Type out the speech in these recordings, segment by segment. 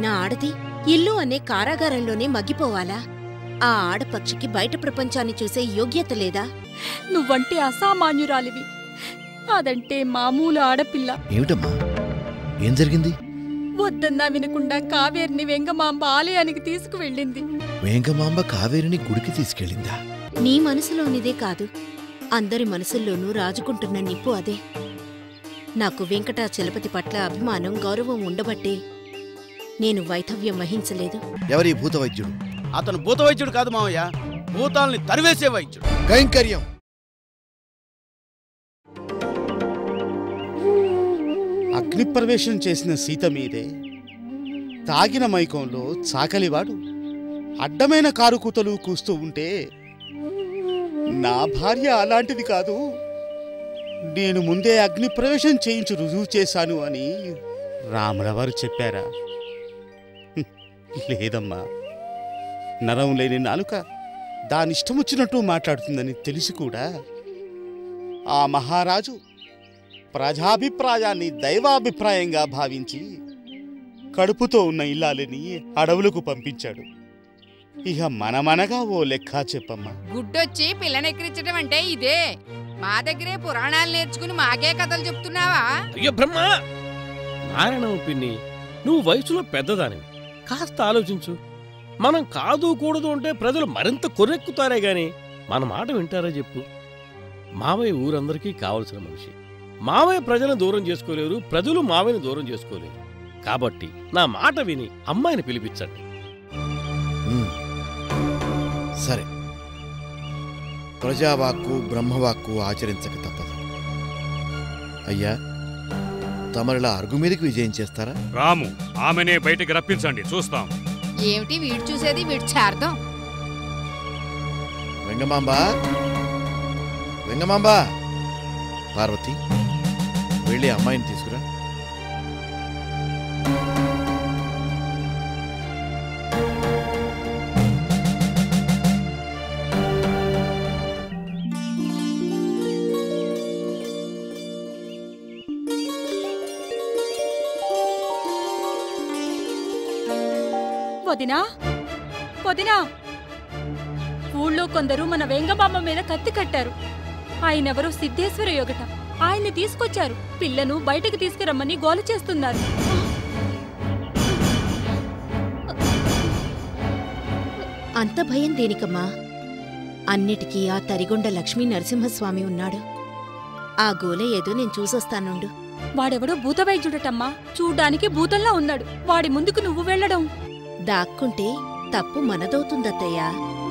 అయిన ఆడది ఇల్లు అనే కారాగారంలోనే మగ్గిపోవాలా ఆ ఆడపక్షికి బయట ప్రపంచాన్ని చూసే యోగ్యత లేదా నువ్వంటే అసామాన్యురాలివి అదంటే మామూలు ఆడపిల్ల ఏమిటమ్మా ఏం జరిగింది వద్దన్నా వినకుండా కావేరిని వెంగమాంబ ఆలయానికి తీసుకువెళ్ళింది వేంకమాంబ కావేరిని గుడికి తీసుకెళ్ళిందా నీ మనసులోనిదే కాదు అందరి మనసుల్లోనూ రాజుకుంటున్న నిప్పు అదే నాకు వెంకటాచలపతి పట్ల అభిమానం గౌరవం ఉండబట్టే నేను వైధవ్యం వహించలేదు ఎవరి భూత వైద్యుడు అతను భూత వైద్యుడు కాదు మావయ్య భూతాల్ని తరివేసే వైద్యుడు కైంకర్యం అగ్నిప్రవేశం చేసిన సీత మీదే తాగిన మైకంలో చాకలివాడు అడ్డమైన కారు కూతలు కూస్తూ ఉంటే నా భార్య అలాంటిది కాదు నేను ముందే అగ్నిప్రవేశం చేయించి రుజువు చేశాను అని రాములవారు చెప్పారా హ్మ్, లేదమ్మా నరం లేని నాలుక దానిష్టం వచ్చినట్టు మాట్లాడుతుందని తెలిసి కూడా ఆ మహారాజు ప్రజాభిప్రాయాన్ని దైవాభిప్రాయంగా భావించి కడుపుతో ఉన్న ఇల్లాలిని అడవులకు పంపించాడు ఇక మనమనగా ఓ లెక్క చెప్పమ్మా గుడ్డొచ్చి పిల్లనెక్కిరించడం అంటే ఇదే మా దగ్గరే పురాణాలు నేర్చుకుని మాకే కథలు చెప్తున్నావా అయ్యో బ్రహ్మ నారాయణమ్మ పిన్ని నువ్వు వయసులో పెద్దదానివి కాస్త ఆలోచించు మనం కాదు కూడదు అంటే ప్రజలు మరింత కొర్రెక్కుతారే గాని మన మాట వింటారా చెప్పు మావయ్య ఊరందరికీ కావలసిన మనిషి మావయ్య ప్రజలను దూరం చేసుకోలేరు ప్రజలు మావయ్యని దూరం చేసుకోలేరు కాబట్టి నా మాట విని అమ్మాయిని పిలిపించండి ఉమ్. సరే ప్రజావాక్కు బ్రహ్మవాక్కు ఆచరించక తప్పదు అయ్యా తమరిలా అరుగు మీదకి విజయం చేస్తారా రాము ఆమెనే బయటికి రప్పించండి చూస్తాం ఏమిటి వీడు చూసేది వీడు చేరదాం వెంగమాంబ వెంగమాంబ పార్వతి వెళ్ళి అమ్మాయిని తీసుకురా వదినా వదినా ఊళ్ళో కొందరు మన వెంగమాంబ మీద కత్తి కట్టారు ఆయనెవరో సిద్ధేశ్వర యోగట ఆయన్ని తీసుకొచ్చారు పిల్లను బయటకు తీసుకురమ్మని గోల చేస్తున్నారు అంత భయం దేనికమ్మా అన్నిటికీ ఆ తరిగొండ లక్ష్మీ నరసింహస్వామి ఉన్నాడు ఆ గోల ఏదో నేను చూసొస్తానుండు వాడెవడో భూత వైద్యుడటమ్మా చూడ్డానికి భూతంలా ఉన్నాడు వాడి ముందుకు నువ్వు వెళ్ళడం దాక్కుంటే తప్పు మనదవుతుందత్తయ్యా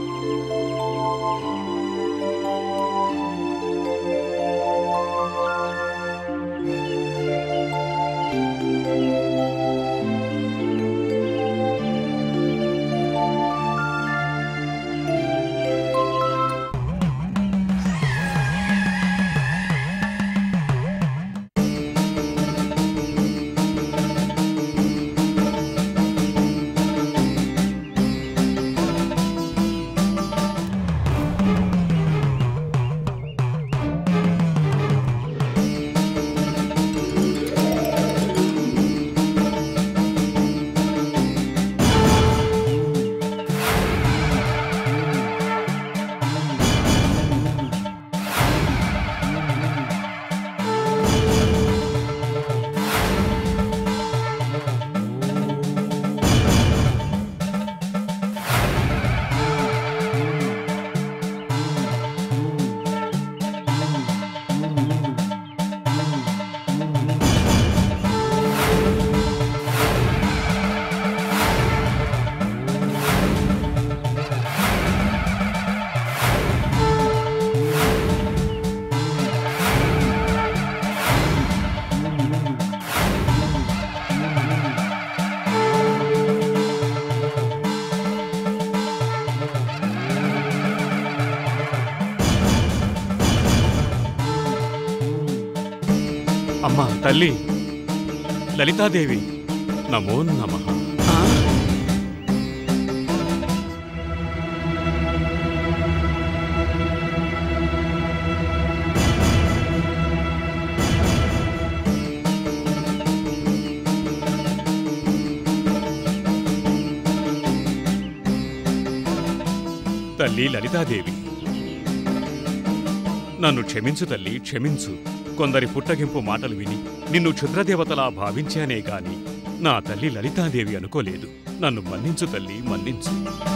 అమ్మా తల్లి లలితాదేవి నమో నమ తల్లి లలితాదేవి నన్ను క్షమించు తల్లి క్షమించు కొందరి పుట్టగింపు మాటలు విని నిన్ను క్షుద్రదేవతలా భావించానే గాని నా తల్లి లలితాదేవి అనుకోలేదు నన్ను మన్నించు తల్లి మన్నించు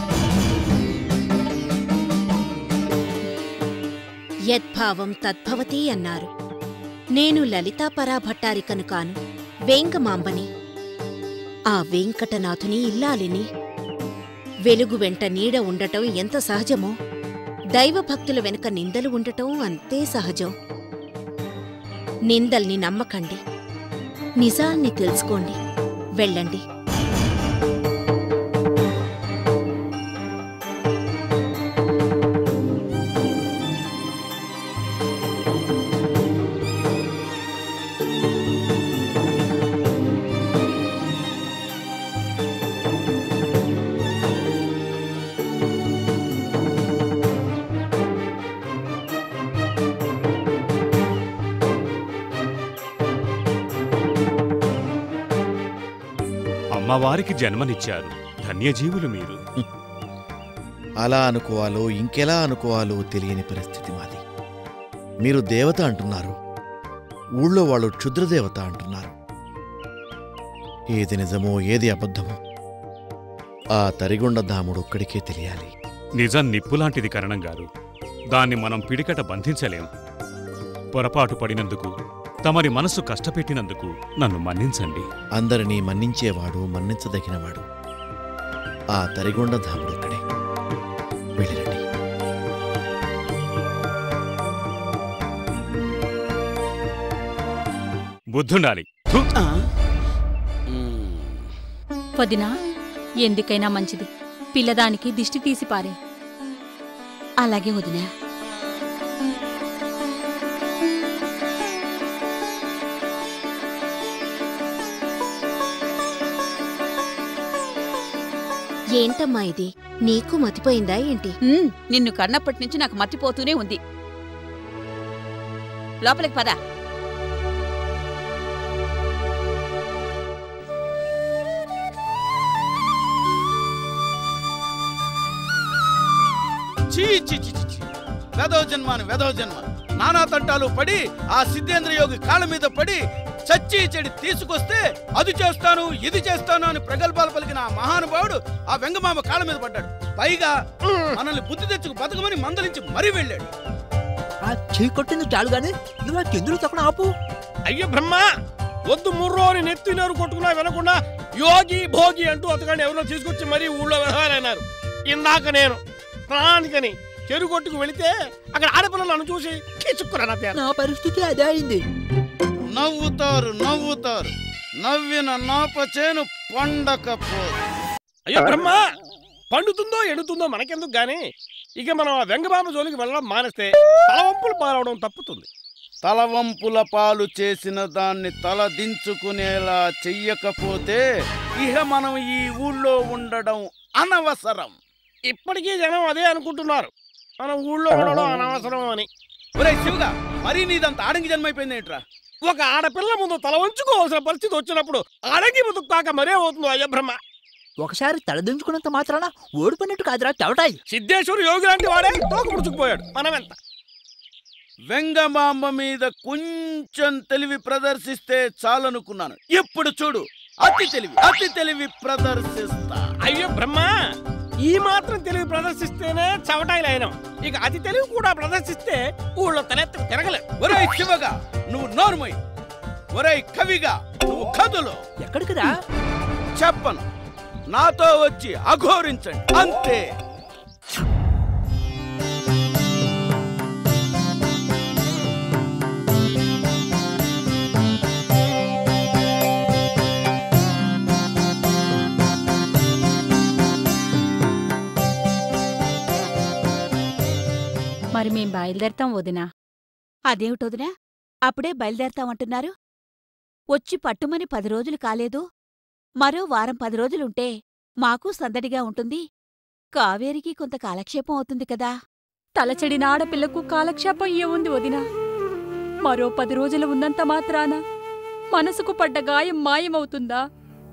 యద్భావం తద్భవతి అన్నారు నేను లలితా పరాభట్టారికను కాను వేంగమాంబని ఆ వెంకటనాథుని ఇల్లాలిని వెలుగు వెంట నీడ ఉండటం ఎంత సహజమో దైవభక్తుల వెనుక నిందలు ఉండటం అంతే సహజం నిందల్ని నమ్మకండి నిజాల్ని తెలుసుకోండి వెళ్ళండి అమ్మవారికి జన్మనిచ్చారు ధన్యజీవులు మీరు అలా అనుకోవాలో ఇంకెలా అనుకోవాలో తెలియని పరిస్థితి మాది మీరు దేవత అంటున్నారు ఊళ్ళో వాళ్ళు క్షుద్రదేవత అంటున్నారు ఏది నిజమో ఏది అబద్ధమో ఆ తరిగొండ దాముడు ఒక్కడికే తెలియాలి నిజం నిప్పులాంటిది కరణం గారు దాన్ని మనం పిడికట బంధించలేం పొరపాటు పడినందుకు తమరి మనసు కష్టపెట్టినందుకు నన్ను మన్నించండి అందరినీ మన్నించేవాడు మన్నించదగినవాడు ఆ తరిగొండ ధాముడు ఒక్కడే వెళ్ళిరండి బుద్ధుండాలి థు! వదినా ఎందుకైనా మంచిది పిల్లదానికి దిష్టి తీసి పారే అలాగే వదినా ఏంటమ్మా ఇది నీకు మతిపోయిందా ఏంటి ఉమ్, నిన్ను కన్నప్పటి నుంచి నాకు మర్చిపోతూనే ఉంది లోపలికి పద చీ చీ చీ చీ, చీ వెధవ జన్మ అని వెధవ జన్మ నానా తంటాలు పడి ఆ సిద్ధేంద్ర యోగి కాళ్ళ మీద పడి చచ్చి చెడి తీసుకొస్తే అది చేస్తాను ఇది చేస్తాను అని ప్రగల్భాలు పలికిన ఆ మహానుభావుడు ఆ వెంగమామ కాళ్ళ మీద పడ్డాడు పైగా మనల్ని బుద్ధి తెచ్చుకు బతకమని మందలించి మరీ వెళ్ళాడు ఆ చెయ్యి కొట్టింది చాలు గాని నువ్వు ఆ కిందులు తొక్కన ఆపు అయ్యో బ్రహ్మ వద్దు ముర్రో అని నెత్తి నేరు కొట్టుకున్నా వినకుండా యోగి భోగి అంటూ అతగాన్ని ఎవరో తీసుకొచ్చి మరీ ఊళ్ళో వెళ్ళాలన్నారు ఇందాక నేను ప్రాణానికని చెరువు కొట్టుకు వెళితే అక్కడ ఆడపిల్లలు నన్ను చూసి కిచుక్కురా నా పరిస్థితి అదే అయింది నవ్వుతారు నవ్వుతారు నవ్విన నాప చేను పండకపోదు అయ్యో బ్రహ్మ పండుతుందో ఎడుతుందో మనకెందుకు గాని ఇక మనం ఆ వెంగబామ జోలికి వెళ్ళడం మానేస్తే తలవంపులు పారవడం తప్పుతుంది తలవంపుల పాలు చేసిన దాన్ని తల దించుకునేలా చెయ్యకపోతే ఇహ మనం ఈ ఊళ్ళో ఉండడం అనవసరం ఇప్పటికీ జనం అదే అనుకుంటున్నారు మనం ఊళ్ళో ఉండడం అనవసరం అని ఒరే శివగా మరీ నీదంత ఆడంగి జన్మైపోయింది ఏంట్రా ఒక ఆడపిల్ల ముందు తల వంచుకోవాల్సిన పరిస్థితి వచ్చినప్పుడు అడగి బతుకు కాక మరే అవుతుందో అయ్య బ్రహ్మ ఒకసారి తలదించుకున్నంత మాత్రాన ఓడిపోయినట్టు కాదురా తెవటాయి సిద్ధేశ్వరు యోగి లాంటి వాడే తోక ముడుచుకుపోయాడు మనమెంత వెంగమాంబ మీద కొంచెం తెలివి ప్రదర్శిస్తే చాలనుకున్నాను ఇప్పుడు చూడు అతి తెలివి అతి తెలివి ప్రదర్శిస్తా అయ్యో బ్రహ్మ ఈ మాత్రం తెలివి ప్రదర్శిస్తేనే చవటాయిలు అయినాం ఇక అతి తెలివి కూడా ప్రదర్శిస్తే ఊళ్ళో తలెత్తి తిరగలేదు ఒరేయ్ శివగా నువ్వు నోర్మై ఒరేయ్ కవిగా నువ్వు కదులు ఎక్కడికి రా చెప్పను నాతో వచ్చి అఘోరించండి అంతే మరి మేం బయలుదేరతాం వదినా అదేమిటొదినా అప్పుడే బయలుదేరతామంటున్నారు వచ్చి పట్టుమని పది రోజులు కాలేదు మరో వారం పది రోజులుంటే మాకు సందడిగా ఉంటుంది కావేరికి కొంత కాలక్షేపం అవుతుంది కదా తలచెడిన ఆడపిల్లకు కాలక్షేపం ఏముంది వదినా మరో పది రోజులు ఉన్నంత మాత్రాన మనసుకు పడ్డ గాయం మాయమవుతుందా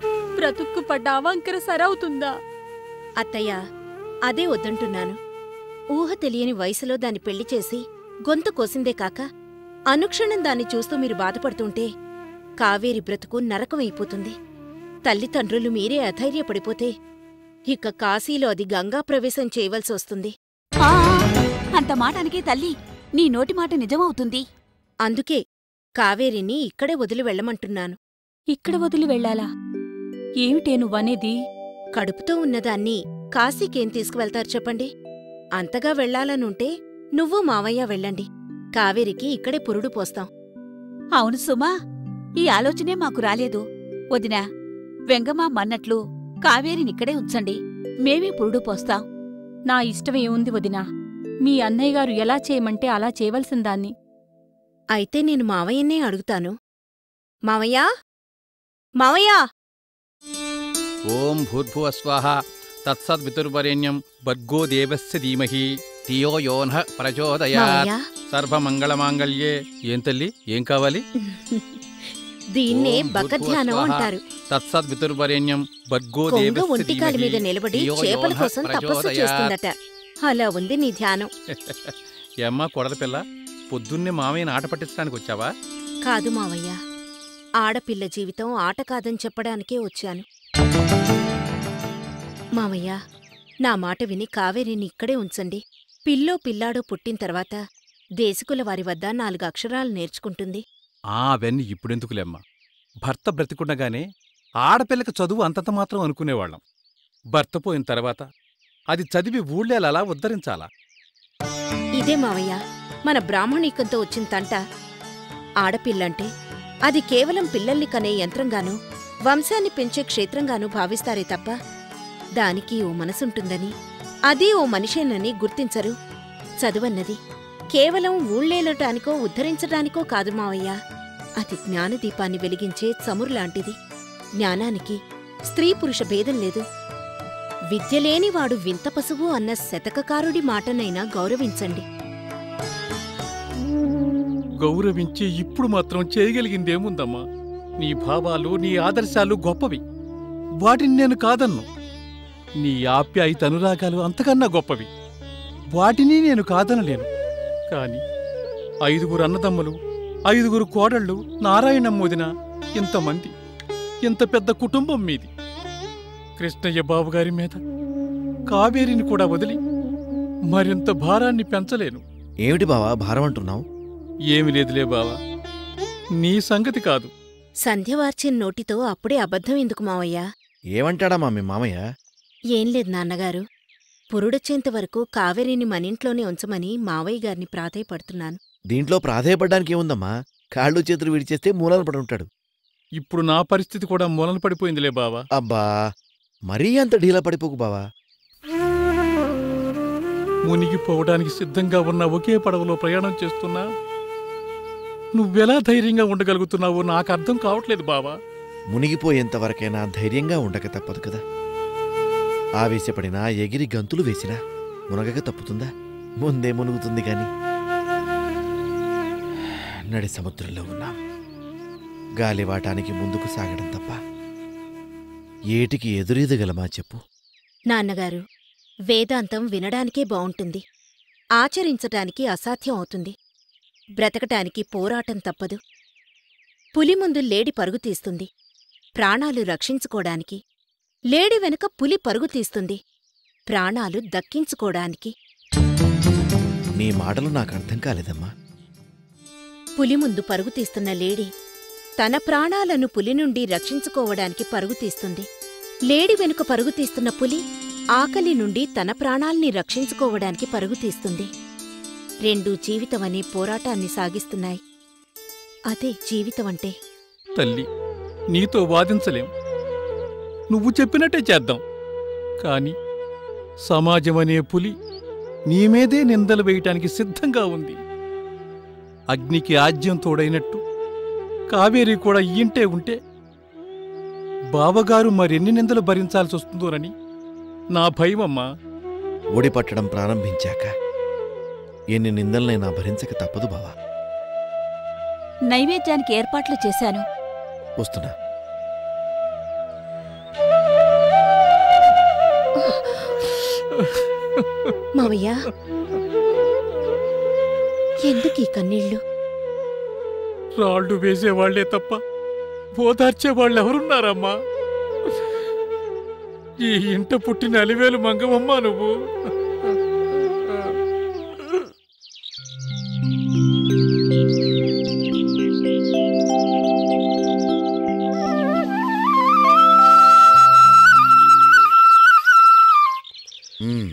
బ్రతుక్కు పడ్డ అవంకర సరవుతుందా అత్తయ్య అదే వద్దంటున్నాను ఊహ తెలియని వయసులో దాన్ని పెళ్లి చేసి గొంతు కోసిందే కాక అనుక్షణం దాన్ని చూస్తూ మీరు బాధపడుతుంటే కావేరి బ్రతుకు నరకమైపోతుంది తల్లిదండ్రులు మీరే అధైర్యపడిపోతే ఇక కాశీలో అది గంగా ప్రవేశం చేయవలసి వస్తుంది ఆ, అంత మాటానికి తల్లి నీ నోటి మాట నిజమవుతుంది అందుకే కావేరిని ఇక్కడే వదిలి వెళ్ళమంటున్నాను ఇక్కడ వదిలి వెళ్ళాలా ఏమిటే నువ్వనేది కడుపుతో ఉన్నదాన్ని కాశీకేం తీసుకువెళ్తారు చెప్పండి అంతగా వెళ్లాలనుంటే నువ్వు మావయ్య వెళ్ళండి కావేరికి ఇక్కడే పురుడు పోస్తాం అవును సుమా ఈ ఆలోచనే మాకు రాలేదు వదినా వెంగమా మన్నట్లు కావేరినిక్కడే ఉంచండి మేమే పురుడు పోస్తాం నా ఇష్టమేముంది వదినా మీ అన్నయ్య గారు ఎలా చేయమంటే అలా చేయవలసిందాన్ని అయితే నేను మావయ్యనే అడుగుతాను మావయ్యా మావయ్యా ఓం భూర్భువస్వాహ తత్సద్వితుర్వరేణ్యం భర్గో దేవస్య ధీమహి ధియో యోన్హ ప్రచోదయాత్ మావయ్యా సర్వమంగళమాంగళ్యే ఏం తల్లి ఏం కావాలి దీన్నే ఓం బకధ్యానం భూర్భువస్వాహ అంటారు తత్సద్వితుర్వరేణ్యం భర్గో కొంగ దేవస్య ఒంటికాలి మీద ధీమహి నిలబడి ధియో చేపల యోనః కోసం తపస్సు ప్రచోదయాత్. చేస్తుందట అలా ఉంది నీ ధ్యానం ఏమ్మా కొడల పిల్ల పొద్దున్నే మామయ్యని ఆట పట్టించడానికి వచ్చావా కాదు మావయ్య ఆడపిల్ల జీవితం ఆట కాదని చెప్పడానికే వచ్చాను మావయ్య నా మాట విని కావేరిని ఇక్కడే ఉంచండి పిల్లో పిల్లాడో పుట్టిన తర్వాత దేశకుల వారి వద్ద నాలుగు అక్షరాలు నేర్చుకుంటుంది ఆ అవన్నీ ఇప్పుడెందుకులేమ్మా భర్త బ్రతికుండగానే ఆడపిల్లకి చదువు అంతంత మాత్రం అనుకునేవాళ్ళం భర్త పోయిన తర్వాత అది చదివి ఊళ్ళేలా అలా ఉద్ధరించాలా ఇదే మావయ్య మన బ్రాహ్మణీకంతో వచ్చిన తంట ఆడపిల్లంటే అది కేవలం పిల్లల్ని కనే యంత్రంగానూ వంశాన్ని పెంచే క్షేత్రంగానూ భావిస్తారే తప్ప దానికి ఓ మనసుంటుందని అది ఓ మనిషేనని గుర్తించరు చదువన్నది కేవలం ఊళ్ళేలటానికో ఉద్ధరించటానికో కాదు మావయ్య అది జ్ఞానదీపాన్ని వెలిగించే చమురులాంటిది జ్ఞానానికి స్త్రీ పురుష భేదం లేదు విద్యలేనివాడు వింత పశువు అన్న శతకకారుడి మాటనైనా గౌరవించండి గౌరవించి ఇప్పుడు మాత్రం చేయగలిగిందేముందమ్మా నీ భావాలు నీ ఆదర్శాలు గొప్పవి వాటిని నేను కాదన్ను నీ ఆప్యాయత అనురాగాలు అంతకన్నా గొప్పవి వాటిని నేను కాదనలేను కాని ఐదుగురు అన్నదమ్ములు ఐదుగురు కోడళ్ళు నారాయణమ్మోదిన ఇంతమంది ఇంత పెద్ద కుటుంబం మీది కృష్ణయ్య బాబుగారి మీద కావేరిని కూడా వదిలి మరింత భారాన్ని పెంచలేను ఏమిటి బావా భారం అంటున్నావు ఏమి లేదులే బావా నీ సంగతి కాదు సంధ్యవార్చిన నోటితో అప్పుడే అబద్ధం ఎందుకు మావయ్యా ఏమంటాడమ్మా మీ మామయ్య ఏం లేదు నాన్నగారు పురుడొచ్చేంత వరకు కావేరిని మనింట్లోనే ఉంచమని మావయ్య గారిని ప్రాధేయపడుతున్నాను దీంట్లో ప్రాధేయపడ్డానికి ఏముందమ్మా కాళ్ళు చేతులు విడిచేస్తే మూలన పడి ఉంటాడు ఇప్పుడు నా పరిస్థితి కూడా మూలన పడిపోయిందిలే బావా అబ్బా మరీ అంత ఢీలా పడిపోకు బావా మునిగిపోవడానికి సిద్ధంగా ఉన్న ఒకే పడవలో ప్రయాణం చేస్తున్నా నువ్వెలా ధైర్యంగా ఉండగలుగుతున్నావో నాకు అర్థం కావట్లేదు బావా మునిగిపోయేంత వరకైనా ధైర్యంగా ఉండక తప్పదు కదా ఆవేశపడినా ఎగిరి గంతులు వేసినా మునగక తప్పుతుందా ముందే మునుగుతుంది గాని నడి సముద్రంలో ఉన్నాం గాలివాటానికి ముందుకు సాగడం తప్ప ఏటికి ఎదురీదగలమా చెప్పు నాన్నగారు వేదాంతం వినడానికే బావుంటుంది ఆచరించటానికి అసాధ్యం అవుతుంది బ్రతకటానికి పోరాటం తప్పదు పులి ముందు లేడి పరుగు తీస్తుంది ప్రాణాలు రక్షించుకోడానికి లేడి వెనుక పులి పరుగు తీస్తుంది ప్రాణాలు దక్కించుకోడానికి నీ మాటలు నాకు అర్థం కాలేదమ్మా పులి ముందు పరుగు తీస్తున్న లేడి తన ప్రాణాలను పులి నుండి రక్షించుకోవడానికి పరుగు తీస్తుంది లేడి వెనుక పరుగు తీస్తున్న పులి ఆకలి నుండి తన ప్రాణాల్ని రక్షించుకోవడానికి పరుగు తీస్తుంది రెండూ జీవితమనే పోరాటాన్ని సాగిస్తున్నాయి అదే జీవితమంటే తల్లి నీతో వాదించలేం నువ్వు చెప్పినట్టే చేద్దాం కాని సమాజం అనే పులి నీ మీదే నిందలు వేయటానికి సిద్ధంగా ఉంది అగ్నికి ఆజ్యం తోడైనట్టు కావేరి కూడా ఇంటే ఉంటే బావగారు మరెన్ని నిందలు భరించాల్సి వస్తుందోనని నా భయమమ్మా ఓడిపట్టడం ప్రారంభించాక ఎన్ని నిందలనైనా భరించక తప్పదు బావా నైవేద్యానికి ఏర్పాట్లు చేశాను వస్తున్నా మావయ్య ఎందుకు ఈ కన్నీళ్ళు రాళ్ళు వేసేవాళ్లే తప్ప ఓదార్చే వాళ్ళు ఎవరున్నారమ్మా ఈ ఇంట పుట్టిన అలివేలు మంగవమ్మా నువ్వు మ్మ్.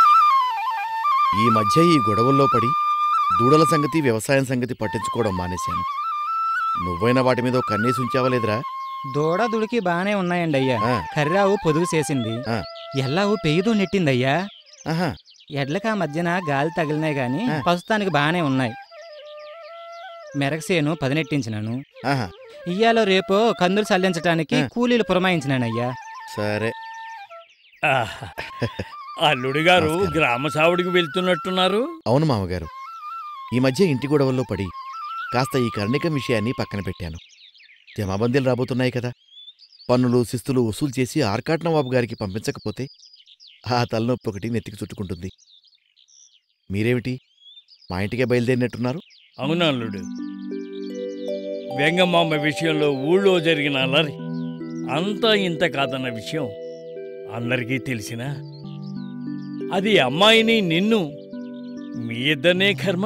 ఈ మధ్య ఈ గొడవల్లో పడి దూడల సంగతి వ్యవసాయం సంగతి పట్టించుకోవడం మానేశాను నువ్వైనా వాటి మీద ఒక కన్నేసి ఉంచావా లేదురా దూడ దుడికి బానే ఉన్నాయండి అయ్యా ఆ. కర్రావు పొదుగు చేసింది ఆ. ఎల్లావు పెయ్యదు నెట్టిందయ్యా ఆహా ఎడ్లకా మధ్యన గాలి తగిలినాయి గాని ఆ. ప్రస్తుతానికి బానే ఉన్నాయి మెరగసేను పదినెట్టించినాను ఆహా ఇయ్యాలో రేపో కందులు చల్లించటానికి ఆ. కూలీలు పురమాయించినానయ్యా సరే ఆహా. అల్లుడు గారు నమస్కారం. గ్రామ సావుడికి వెళ్తున్నట్టున్నారు అవును మామగారు ఈ మధ్య ఇంటి గొడవల్లో పడి కాస్త ఈ కర్ణికం విషయాన్ని పక్కన పెట్టాను జమాబందీలు రాబోతున్నాయి కదా పన్నులు శిస్తులు వసూలు చేసి ఆర్కాట్ నవాబు గారికి పంపించకపోతే ఆ తలనొప్పి ఒకటి నెత్తికి చుట్టుకుంటుంది మీరేమిటి మా ఇంటికే బయలుదేరినట్టున్నారు అవును అల్లుడు వెంగమామ విషయంలో ఊళ్ళో జరిగిన అల్లరి అంతా ఇంత కాదన్న విషయం అందరికీ తెలిసినా అది అమ్మాయిని నిన్ను మీ ఇద్దరినే కర్మ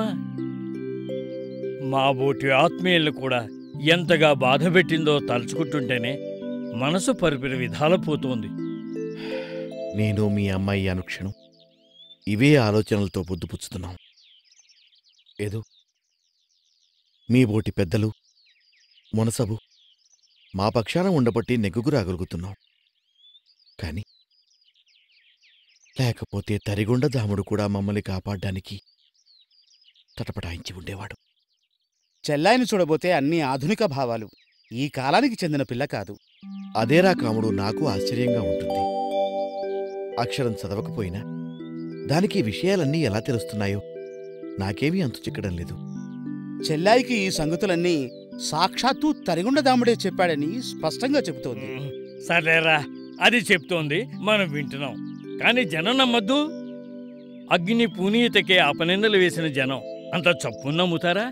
మా బోటి ఆత్మీయులు కూడా ఎంతగా బాధ పెట్టిందో తలుచుకుంటుంటేనే మనసు పరిపిన విధాల పోతోంది నేను మీ అమ్మాయి అనుక్షణం ఇవే ఆలోచనలతో బుద్ధిపుచ్చుతున్నాం ఏదో మీ బోటి పెద్దలు మునసబు మా పక్షాన ఉండబట్టి నెగ్గుకు రాగలుగుతున్నాం కాని లేకపోతే తరిగొండ దాముడు కూడా మమ్మల్ని కాపాడ్డానికి తటపటాయించి ఉండేవాడు చెల్లాయిని చూడబోతే అన్ని ఆధునిక భావాలు ఈ కాలానికి చెందిన పిల్ల కాదు అదేరా కాముడు నాకు ఆశ్చర్యంగా ఉంటుంది అక్షరం చదవకపోయినా దానికి ఈ విషయాలన్నీ ఎలా తెలుస్తున్నాయో నాకేమీ అంతు చిక్కడం లేదు చెల్లాయికి ఈ సంగతులన్నీ సాక్షాత్తు తరిగుండదాముడే చెప్పాడని స్పష్టంగా చెబుతోంది సరేరా అది చెప్తోంది మనం వింటున్నాం కానీ జనం నమ్మద్దు అగ్ని పునీతకే అపనిందలు వేసిన జనం అంత చప్పున నమ్ముతారా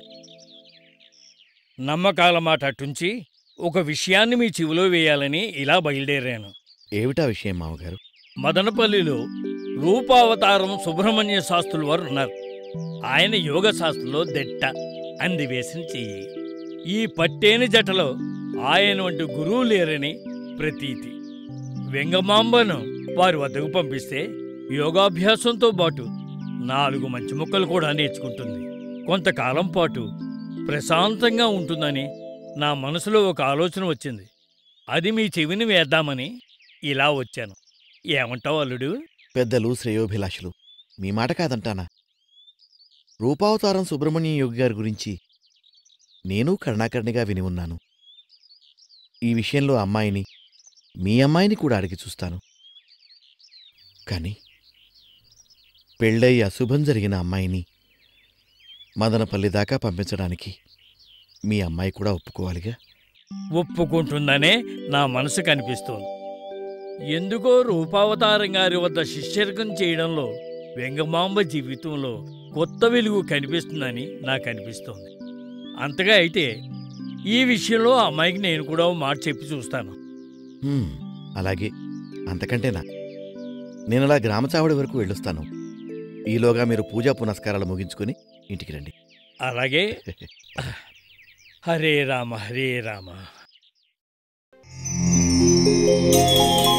నమ్మకాల మాట అటుంచి ఒక విషయాన్ని మీ చెవిలో వేయాలని ఇలా బయలుదేరాను ఏమిటా విషయం మామగారు మదనపల్లిలో రూపావతారం సుబ్రహ్మణ్య శాస్త్రులు వారు ఉన్నారు ఆయన యోగ శాస్త్రంలో దెట్ట అంది వేసిన చెయ్యి ఈ పట్టేని జటలో ఆయన వంటి గురువు లేరని ప్రతీతి వెంగమాంబను వారి వద్దకు పంపిస్తే యోగాభ్యాసంతో పాటు నాలుగు మంచి ముక్కలు కూడా నేర్చుకుంటుంది కొంతకాలం పాటు ప్రశాంతంగా ఉంటుందని నా మనసులో ఒక ఆలోచన వచ్చింది అది మీ చెవిని వేద్దామని ఇలా వచ్చాను ఏమంటావు అల్లుడు పెద్దలు శ్రేయోభిలాషులు మీ మాట కాదంటానా రూపావతారం సుబ్రహ్మణ్యం యోగి గారి గురించి నేను కర్ణాకర్ణిగా విని ఉన్నాను ఈ విషయంలో అమ్మాయిని మీ అమ్మాయిని కూడా అడిగి చూస్తాను కానీ పెళ్ళై అశుభం జరిగిన అమ్మాయిని మదనపల్లి దాకా పంపించడానికి మీ అమ్మాయి కూడా ఒప్పుకోవాలిగా ఒప్పుకుంటుందనే నా మనసు కనిపిస్తోంది ఎందుకో రూపావతారం గారి వద్ద శిష్యర్కం చేయడంలో వెంగమాంబ జీవితంలో కొత్త వెలుగు కనిపిస్తుందని నాకు అనిపిస్తోంది అంతగా అయితే ఈ విషయంలో ఆ అమ్మాయికి నేను కూడా ఓ మాట చెప్పి చూస్తాను హ్మ్, అలాగే అంతకంటేనా నేను అలా గ్రామచావడి వరకు వెళ్ళొస్తాను ఈలోగా మీరు పూజా పునస్కారాలు ముగించుకొని ఇంటికి రండి అలాగే హరే రామ హరే రామ